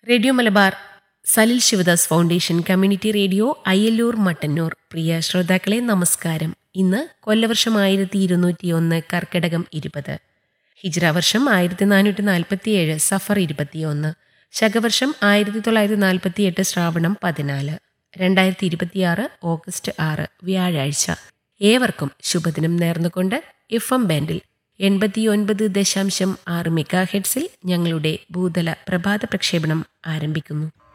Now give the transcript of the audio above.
radio Malabar Salil Sivadas foundation community radio Ayyallur Mattannur പ്രിയ ശ്രോതാക്കളെ നമസ്കാരം ഇന്ന് കൊല്ലവർഷം ആയിരത്തി ഇരുന്നൂറ്റി ഒന്ന് കർക്കിടകം ഇരുപത് ഹിജ്ര വർഷം ആയിരത്തി നാനൂറ്റി നാൽപ്പത്തിയേഴ് സഫർ ഇരുപത്തിയൊന്ന് ശകവർഷം ആയിരത്തി തൊള്ളായിരത്തി നാൽപ്പത്തി എട്ട് ശ്രാവണം പതിനാല് രണ്ടായിരത്തി ഇരുപത്തിയാറ് ഓഗസ്റ്റ് ആറ് വ്യാഴാഴ്ച ഏവർക്കും ശുഭദിനം നേർന്നുകൊണ്ട് എഫ് എം ബാൻഡിൽ എൺപത്തിയൊൻപത് ദശാംശം ആറ് മെഗാ ഹെഡ്സിൽ ഞങ്ങളുടെ ഭൂതല പ്രഭാത പ്രക്ഷേപണം ആരംഭിക്കുന്നു